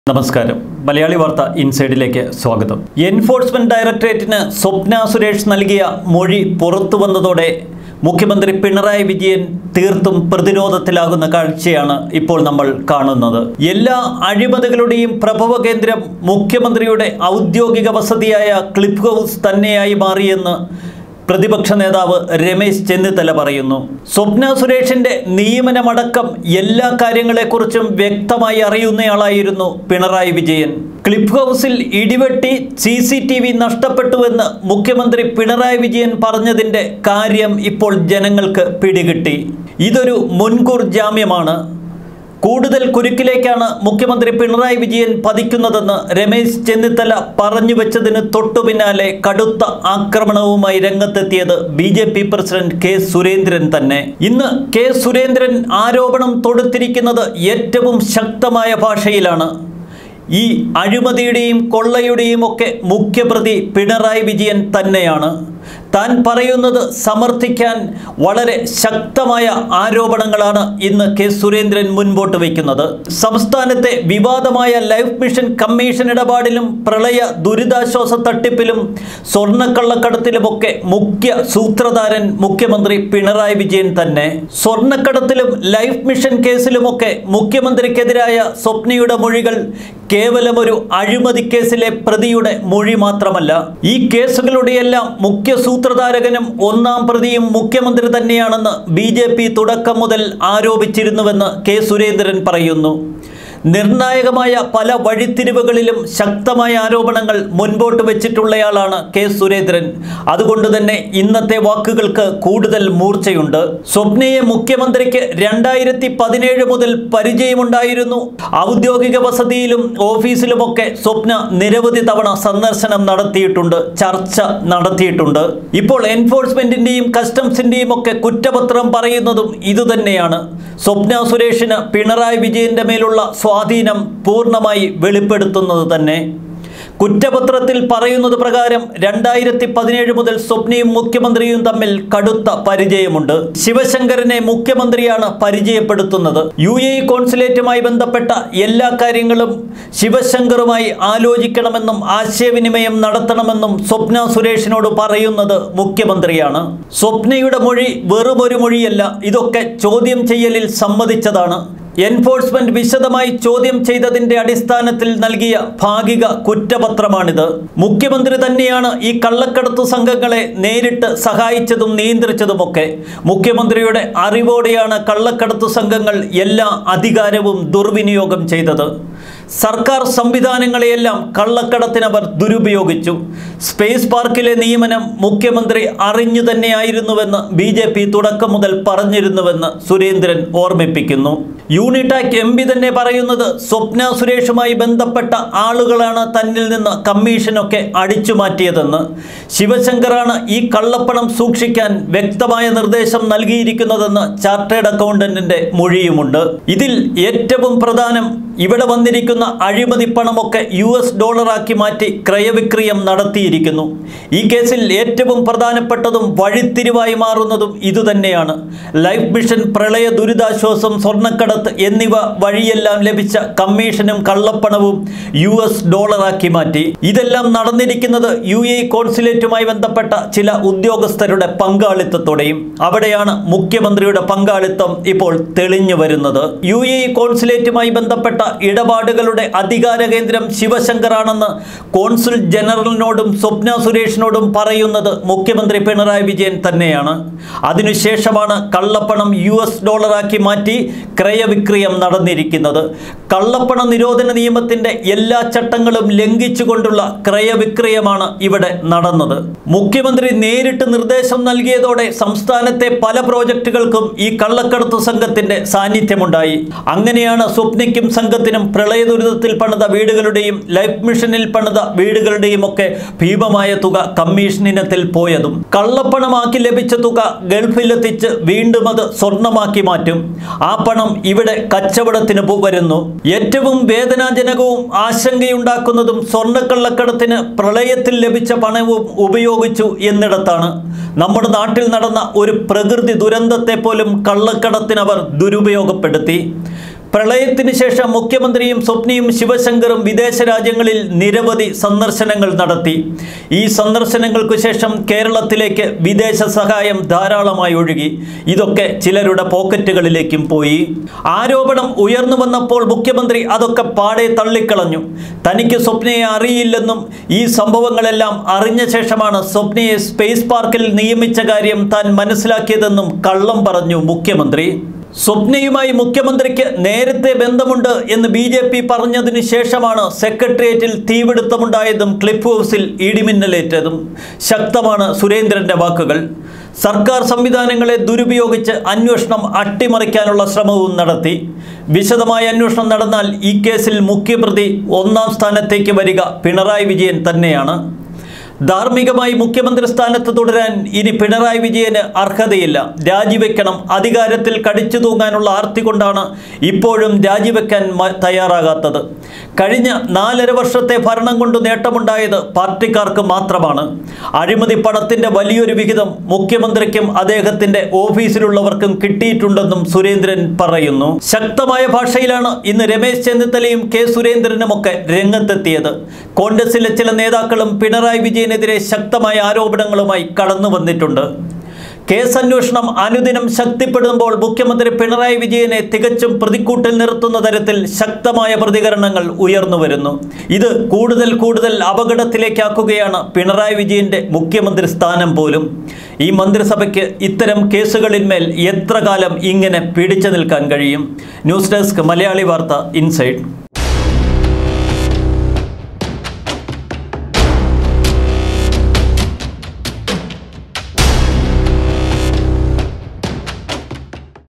നമസ്കാരം മലയാളി വാർത്ത ഇൻസൈഡിലേക്ക് സ്വാഗതം എൻഫോഴ്സ്മെന്റ് ഡയറക്ടറേറ്റിന് സ്വപ്ന സുരേഷ് നൽകിയ മൊഴി പുറത്തു വന്നതോടെ മുഖ്യമന്ത്രി പിണറായി വിജയൻ തീർത്തും പ്രതിരോധത്തിലാകുന്ന കാഴ്ചയാണ് ഇപ്പോൾ നമ്മൾ കാണുന്നത് എല്ലാ അഴിമതികളുടെയും പ്രഭവ കേന്ദ്രം മുഖ്യമന്ത്രിയുടെ ഔദ്യോഗിക വസതിയായ ക്ലിഫ് ഹൗസ് തന്നെയായി മാറിയെന്ന് പ്രതിപക്ഷ നേതാവ് രമേശ് ചെന്നിത്തല പറയുന്നു സ്വപ്ന സുരേഷിന്റെ നിയമനമടക്കം എല്ലാ കാര്യങ്ങളെക്കുറിച്ചും വ്യക്തമായി അറിയുന്നയാളായിരുന്നു പിണറായി വിജയൻ ക്ലിഫ് ഹൗസിൽ ഇടിവെട്ടി സി സി ടി വി നഷ്ടപ്പെട്ടുവെന്ന് മുഖ്യമന്ത്രി പിണറായി വിജയൻ പറഞ്ഞതിൻ്റെ കാര്യം ഇപ്പോൾ ജനങ്ങൾക്ക് പിടികിട്ടി ഇതൊരു മുൻകൂർ ജാമ്യമാണ് കൂടുതൽ കുരുക്കിലേക്കാണ് മുഖ്യമന്ത്രി പിണറായി വിജയൻ പതിക്കുന്നതെന്ന് രമേശ് ചെന്നിത്തല പറഞ്ഞു വെച്ചതിന് തൊട്ടു പിന്നാലെ കടുത്ത ആക്രമണവുമായി രംഗത്തെത്തിയത് B J P president K Surendran തന്നെ ഇന്ന് കെ സുരേന്ദ്രൻ ആരോപണം തൊടുത്തിരിക്കുന്നത് ഏറ്റവും ശക്തമായ ഭാഷയിലാണ് ഈ അഴിമതിയുടെയും കൊള്ളയുടെയും ഒക്കെ മുഖ്യപ്രതി പിണറായി വിജയൻ തന്നെയാണ് താൻ പറയുന്നത് സമർത്ഥിക്കാൻ വളരെ ശക്തമായ ആരോപണങ്ങളാണ് ഇന്ന് കെ സുരേന്ദ്രൻ മുൻപോട്ട് വയ്ക്കുന്നത് സംസ്ഥാനത്തെ വിവാദമായ ലൈഫ് മിഷൻ കമ്മീഷൻ ഇടപാടിലും പ്രളയ ദുരിതാശ്വാസ തട്ടിപ്പിലും സ്വർണ്ണക്കള്ളക്കടത്തിലുമൊക്കെ മുഖ്യ സൂത്രധാരൻ മുഖ്യമന്ത്രി പിണറായി വിജയൻ തന്നെ സ്വർണ്ണക്കടത്തിലും ലൈഫ് മിഷൻ കേസിലുമൊക്കെ മുഖ്യമന്ത്രിക്കെതിരായ സ്വപ്നയുടെ മൊഴികൾ കേവലം ഒരു അഴിമതി കേസിലെ പ്രതിയുടെ മൊഴി മാത്രമല്ല ഈ കേസുകളുടെയെല്ലാം മുഖ്യ സൂത്രധാരകനും ഒന്നാം പ്രതിയും മുഖ്യമന്ത്രി തന്നെയാണെന്ന് ബി ജെ പി തുടക്കം മുതൽ ആരോപിച്ചിരുന്നുവെന്ന് കെ സുരേന്ദ്രൻ പറയുന്നു നിർണായകമായ പല വഴിത്തിരിവുകളിലും ശക്തമായ ആരോപണങ്ങൾ മുൻപോട്ട് വെച്ചിട്ടുള്ളയാളാണ് കെ സുരേന്ദ്രൻ അതുകൊണ്ട് തന്നെ ഇന്നത്തെ വാക്കുകൾക്ക് കൂടുതൽ മൂർച്ചയുണ്ട് സ്വപ്നയെ മുഖ്യമന്ത്രിക്ക് രണ്ടായിരത്തി പതിനേഴ് മുതൽ പരിചയമുണ്ടായിരുന്നു ഔദ്യോഗിക വസതിയിലും ഓഫീസിലുമൊക്കെ സ്വപ്ന നിരവധി തവണ സന്ദർശനം നടത്തിയിട്ടുണ്ട് ചർച്ച നടത്തിയിട്ടുണ്ട് ഇപ്പോൾ എൻഫോഴ്സ്മെന്റിന്റെയും കസ്റ്റംസിന്റെയും ഒക്കെ കുറ്റപത്രം പറയുന്നതും ഇതുതന്നെയാണ് സ്വപ്ന സുരേഷിന് പിണറായി വിജയന്റെ മേലുള്ള സ്വാധീനം പൂർണ്ണമായി വെളിപ്പെടുത്തുന്നത് തന്നെ കുറ്റപത്രത്തിൽ പറയുന്നത് പ്രകാരം രണ്ടായിരത്തി പതിനേഴ് മുതൽ സ്വപ്നയും മുഖ്യമന്ത്രിയും തമ്മിൽ കടുത്ത പരിചയമുണ്ട് ശിവശങ്കരനെ മുഖ്യമന്ത്രിയാണ് പരിചയപ്പെടുത്തുന്നത് യു എ കോൺസുലേറ്റുമായി ബന്ധപ്പെട്ട എല്ലാ കാര്യങ്ങളും ശിവശങ്കറുമായി ആലോചിക്കണമെന്നും ആശയവിനിമയം നടത്തണമെന്നും സ്വപ്ന സുരേഷിനോട് പറയുന്നത് മുഖ്യമന്ത്രിയാണ് സ്വപ്നയുടെ മൊഴി വെറുമൊരു മൊഴിയല്ല ഇതൊക്കെ ചോദ്യം ചെയ്യലിൽ സമ്മതിച്ചതാണ് എൻഫോഴ്സ്മെന്റ് വിശദമായി ചോദ്യം ചെയ്തതിന്റെ അടിസ്ഥാനത്തിൽ നൽകിയ ഭാഗിക കുറ്റപത്രമാണിത് മുഖ്യമന്ത്രി തന്നെയാണ് ഈ കള്ളക്കടത്തു സംഘങ്ങളെ നേരിട്ട് സഹായിച്ചതും നിയന്ത്രിച്ചതുമൊക്കെ മുഖ്യമന്ത്രിയുടെ അറിവോടെയാണ് കള്ളക്കടത്തു സംഘങ്ങൾ എല്ലാ അധികാരവും ദുർവിനിയോഗം ചെയ്തത് സർക്കാർ സംവിധാനങ്ങളെയെല്ലാം കള്ളക്കടത്തിനവർ ദുരുപയോഗിച്ചു സ്പേസ് പാർക്കിലെ നിയമനം മുഖ്യമന്ത്രി അറിഞ്ഞു തന്നെയായിരുന്നുവെന്ന് ബി ജെ പി തുടക്കം മുതൽ പറഞ്ഞിരുന്നുവെന്ന് സുരേന്ദ്രൻ ഓർമ്മിപ്പിക്കുന്നു യൂണിടാക് എം പി തന്നെ പറയുന്നത് സ്വപ്ന സുരേഷുമായി ബന്ധപ്പെട്ട ആളുകളാണ് തന്നിൽ നിന്ന് കമ്മീഷനൊക്കെ അടിച്ചു മാറ്റിയതെന്ന് ശിവശങ്കറാണ് ഈ കള്ളപ്പണം സൂക്ഷിക്കാൻ വ്യക്തമായ നിർദ്ദേശം നൽകിയിരിക്കുന്നതെന്ന് ചാർട്ടേഡ് അക്കൗണ്ടന്റിന്റെ മൊഴിയുമുണ്ട് ഇതിൽ ഏറ്റവും പ്രധാനം ഇവിടെ വന്നിരിക്കുന്ന അഴിമതി പണമൊക്കെ യു എസ് ഡോളറാക്കി മാറ്റി ക്രയവിക്രയം നടത്തിയിരിക്കുന്നു ഈ കേസിൽ ഏറ്റവും പ്രധാനപ്പെട്ടതും വഴിത്തിരിവായി മാറുന്നതും ഇതുതന്നെയാണ് ലൈഫ് മിഷൻ പ്രളയ ദുരിതാശ്വാസം സ്വർണ്ണക്കടത്ത് എന്നിവ വഴിയെല്ലാം ലഭിച്ച കമ്മീഷനും കള്ളപ്പണവും യു എസ് ഡോളറാക്കി മാറ്റി ഇതെല്ലാം നടന്നിരിക്കുന്നത് യു എ കോൺസുലേറ്റുമായി ബന്ധപ്പെട്ട ചില ഉദ്യോഗസ്ഥരുടെ പങ്കാളിത്തത്തോടെയും അവിടെയാണ് മുഖ്യമന്ത്രിയുടെ പങ്കാളിത്തം ഇപ്പോൾ തെളിഞ്ഞു വരുന്നത് യു എ കോൺസുലേറ്റുമായി ബന്ധപ്പെട്ട ഇടപാടുകളുടെ അധികാര കേന്ദ്രം ശിവശങ്കറാണെന്ന് കോൺസുൽ ജനറലിനോടും സ്വപ്ന സുരേഷിനോടും പറയുന്നത് മുഖ്യമന്ത്രി പിണറായി വിജയൻ തന്നെയാണ് അതിനുശേഷമാണ് കള്ളപ്പണം യു എസ് ഡോളറാക്കി മാറ്റി ക്രയവിക്രയം നടന്നിരിക്കുന്നത് കള്ളപ്പണ നിരോധന നിയമത്തിന്റെ എല്ലാ ചട്ടങ്ങളും ലംഘിച്ചുകൊണ്ടുള്ള ക്രയവിക്രയമാണ് ഇവിടെ നടന്നത് മുഖ്യമന്ത്രി നേരിട്ട് നിർദ്ദേശം നൽകിയതോടെ സംസ്ഥാനത്തെ പല പ്രോജക്റ്റുകൾക്കും ഈ കള്ളക്കടത്തു സംഘത്തിന്റെ സാന്നിധ്യമുണ്ടായി അങ്ങനെയാണ് സ്വപ്നയ്ക്കും സംഘത്തിനും പ്രളയ ദുരിതത്തിൽ പണിത വീടുകളുടെയും ലൈഫ് മിഷനിൽ പണിത വീടുകളുടെയും ഒക്കെ ഭീമമായ തുക കമ്മീഷൻ ഇനത്തിൽ പോയതും കള്ളപ്പണമാക്കി ലഭിച്ച തുക ഗൾഫിലെത്തിച്ച് വീണ്ടും അത് സ്വർണമാക്കി മാറ്റും ആ പണം ഇവിടെ കച്ചവടത്തിന് പോ- വരുന്നു ഏറ്റവും വേദനാജനകവും ആശങ്കയുണ്ടാക്കുന്നതും സ്വർണ്ണക്കള്ളക്കടത്തിന് പ്രളയത്തിൽ ലഭിച്ച പണവും ഉപയോഗിച്ചു എന്നിടത്താണ് നമ്മുടെ നാട്ടിൽ നടന്ന ഒരു പ്രകൃതി ദുരന്തത്തെ പോലും കള്ളക്കടത്തിനവർ ദുരുപയോഗപ്പെടുത്തി പ്രളയത്തിന് ശേഷം മുഖ്യമന്ത്രിയും സ്വപ്നയും ശിവശങ്കറും വിദേശ രാജ്യങ്ങളിൽ നിരവധി സന്ദർശനങ്ങൾ നടത്തി ഈ സന്ദർശനങ്ങൾക്കു ശേഷം കേരളത്തിലേക്ക് വിദേശ സഹായം ധാരാളമായി ഒഴുകി ഇതൊക്കെ ചിലരുടെ പോക്കറ്റുകളിലേക്കും പോയി ആരോപണം ഉയർന്നു വന്നപ്പോൾ മുഖ്യമന്ത്രി അതൊക്കെ പാടെ തള്ളിക്കളഞ്ഞു തനിക്ക് സ്വപ്നയെ അറിയില്ലെന്നും ഈ സംഭവങ്ങളെല്ലാം അറിഞ്ഞ ശേഷമാണ് സ്വപ്നയെ സ്പേസ് പാർക്കിൽ നിയമിച്ച കാര്യം താൻ മനസ്സിലാക്കിയതെന്നും കള്ളം പറഞ്ഞു മുഖ്യമന്ത്രി സ്വപ്നയുമായി മുഖ്യമന്ത്രിക്ക് നേരത്തെ ബന്ധമുണ്ട് എന്ന് ബി ജെ പി പറഞ്ഞതിന് ശേഷമാണ് സെക്രട്ടേറിയറ്റിൽ തീപിടുത്തമുണ്ടായതും ക്ലിഫ് ഹൗസിൽ ഇടിമിന്നലേറ്റതും ശക്തമാണ് സുരേന്ദ്രന്റെ വാക്കുകൾ സർക്കാർ സംവിധാനങ്ങളെ ദുരുപയോഗിച്ച് അന്വേഷണം അട്ടിമറിക്കാനുള്ള ശ്രമവും നടത്തി വിശദമായ അന്വേഷണം നടന്നാൽ ഈ കേസിൽ മുഖ്യപ്രതി ഒന്നാം സ്ഥാനത്തേക്ക് വരിക പിണറായി വിജയൻ തന്നെയാണ് ധാർമ്മികമായി മുഖ്യമന്ത്രി സ്ഥാനത്ത് തുടരാൻ ഇനി പിണറായി വിജയന് അർഹതയില്ല രാജിവെക്കണം അധികാരത്തിൽ കടിച്ചു തൂങ്ങാനുള്ള ആർത്തി കൊണ്ടാണ് ഇപ്പോഴും രാജിവെക്കാൻ മ- തയ്യാറാകാത്തത് കഴിഞ്ഞ നാലര വർഷത്തെ ഭരണം കൊണ്ട് നേട്ടമുണ്ടായത് പാർട്ടിക്കാർക്ക് മാത്രമാണ് അഴിമതി പണത്തിന്റെ വലിയൊരു വിഹിതം മുഖ്യമന്ത്രിക്കും അദ്ദേഹത്തിന്റെ ഓഫീസിലുള്ളവർക്കും കിട്ടിയിട്ടുണ്ടെന്നും സുരേന്ദ്രൻ പറയുന്നു ശക്തമായ ഭാഷയിലാണ് ഇന്ന് രമേശ് ചെന്നിത്തലയും കെ സുരേന്ദ്രനുമൊക്കെ രംഗത്തെത്തിയത് കോൺഗ്രസിലെ ചില നേതാക്കളും പിണറായി വിജയനെതിരെ ശക്തമായ ആരോപണങ്ങളുമായി കടന്നു വന്നിട്ടുണ്ട് കേസ് അന്വേഷണം അനുദിനം ശക്തിപ്പെടുമ്പോൾ മുഖ്യമന്ത്രി പിണറായി വിജയനെ തികച്ചും പ്രതിക്കൂട്ടിൽ നിർത്തുന്ന തരത്തിൽ ശക്തമായ പ്രതികരണങ്ങൾ ഉയർന്നു വരുന്നു ഇത് കൂടുതൽ കൂടുതൽ അപകടത്തിലേക്കാക്കുകയാണ് പിണറായി വിജയന്റെ മുഖ്യമന്ത്രി സ്ഥാനം പോലും ഈ മന്ത്രിസഭയ്ക്ക് ഇത്തരം കേസുകളിന്മേൽ എത്ര കാലം ഇങ്ങനെ പിടിച്ചു നിൽക്കാൻ കഴിയും ന്യൂസ് ഡെസ്ക് മലയാളി വാർത്ത ഇൻസൈഡ്